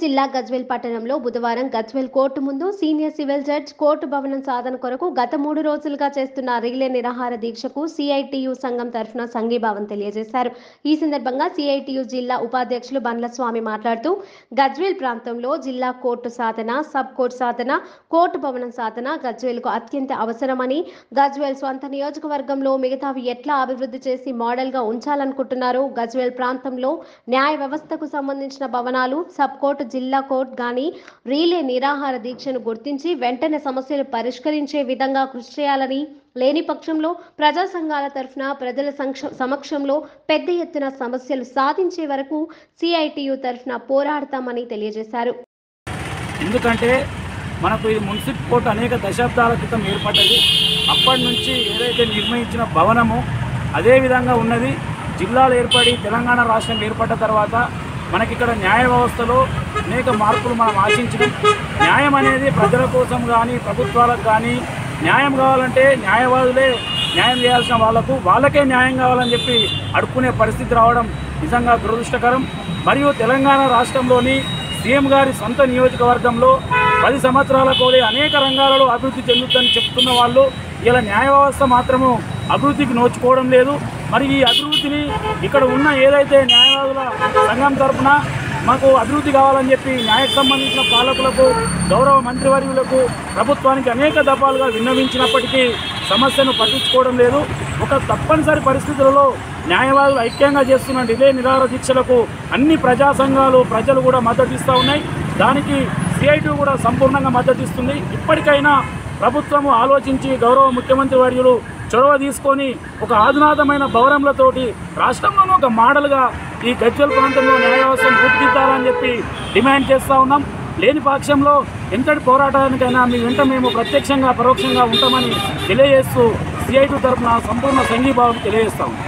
జిల్లా గజ్వేల్ పట్టణంలో బుధవారం గజ్వేల్ కోర్టు ముందు సీనియర్ సివిల్ జడ్జ్ కోర్టు భవనం సాధన కొరకు గత మూడు రోజులుగా చేస్తున్న రిలే నిరాహార దీక్షకు సిఐటియు సంఘం తరఫున సంఘీభావం తెలియజేశారు ఈ సందర్భంగా సిఐటియు జిల్లా ఉపాధ్యక్షులు బండ్ల స్వామి మాట్లాడుతూ గజ్వేల్ ప్రాంతంలో జిల్లా కోర్టు సాధన సబ్ కోర్టు సాధన కోర్టు భవనం సాధన గజ్వేల్కు అత్యంత అవసరమని గజ్వేల్ స్వంత నియోజకవర్గంలో మిగతావి ఎట్లా అభివృద్ధి చేసి మోడల్గా ఉంచాలనుకుంటున్నారు గజ్వేల్ ప్రాంతంలో న్యాయ వ్యవస్థకు సంబంధించిన భవనాలు సబ్ కోర్టు జిల్లా కోర్టు గాని రీలే నిరాహార దీక్షను గుర్తించి వెంటనే సమస్యలు పరిష్కరించే విధంగా కృషి చేయాలని లేని పక్షంలో ప్రజా సంఘాల తరఫున ప్రజల సంక్ష- సమక్షంలో పెద్ద ఎత్తున సమస్యలు సాధించే వరకు సిఐటియు తరఫున పోరాడతామని తెలియజేశారు ఎందుకంటే మనకు ఈ మున్సిపల్ కోర్టు అనేక దశాబ్దాల క్రితం ఏర్పడ్డది అప్పటి నుంచి ఏదైతే నిర్మించిన భవనము అదే విధంగా ఉన్నది జిల్లాలు ఏర్పడి తెలంగాణ రాష్ట్రం ఏర్పడ్డ తర్వాత మనకి ఇక్కడ న్యాయ వ్యవస్థలో అనేక మార్పులు మనం ఆశించడం న్యాయం అనేది ప్రజల కోసం కానీ ప్రభుత్వాలకు కానీ న్యాయం కావాలంటే న్యాయవాదులే న్యాయం చేయాల్సిన వాళ్ళకు వాళ్ళకే న్యాయం కావాలని చెప్పి అడుక్కునే పరిస్థితి రావడం నిజంగా దురదృష్టకరం మరియు తెలంగాణ రాష్ట్రంలోని సీఎం గారి సొంత నియోజకవర్గంలో పది సంవత్సరాల కోరి అనేక రంగాలలో అభివృద్ధి చెందుతుందని చెప్తున్న వాళ్ళు ఇలా న్యాయ వ్యవస్థ మాత్రము అభివృద్ధికి నోచుకోవడం లేదు మరి ఈ అభివృద్ధిని ఇక్కడ ఉన్న ఏదైతే న్యాయవాదుల సంఘం తరపున మాకు అభివృద్ధి కావాలని చెప్పి న్యాయకు సంబంధించిన పాలకులకు గౌరవ మంత్రివర్యులకు ప్రభుత్వానికి అనేక దఫాలుగా విన్నవించినప్పటికీ సమస్యను పట్టించుకోవడం లేదు ఒక తప్పనిసరి పరిస్థితులలో న్యాయవాదులు ఐక్యంగా చేస్తున్న డిలే నిరాహార దీక్షలకు అన్ని ప్రజా సంఘాలు ప్రజలు కూడా మద్దతు ఇస్తూ ఉన్నాయి దానికి సిఐటి కూడా సంపూర్ణంగా మద్దతు ఇస్తుంది ఇప్పటికైనా ప్రభుత్వము ఆలోచించి గౌరవ ముఖ్యమంత్రి వర్యులు చొరవ తీసుకొని ఒక ఆధునాతమైన భవనములతోటి రాష్ట్రంలోనూ ఒక మోడల్గా ఈ గజ్వల్ ప్రాంతంలో న్యాయ వ్యవస్థను రూపుదిద్దాలని చెప్పి డిమాండ్ చేస్తూ ఉన్నాం లేని పక్షంలో ఎంతటి పోరాటానికైనా మీ వెంట మేము ప్రత్యక్షంగా పరోక్షంగా ఉంటామని తెలియజేస్తూ సిఐటి తరఫున సంపూర్ణ సంఘీభావం తెలియజేస్తాం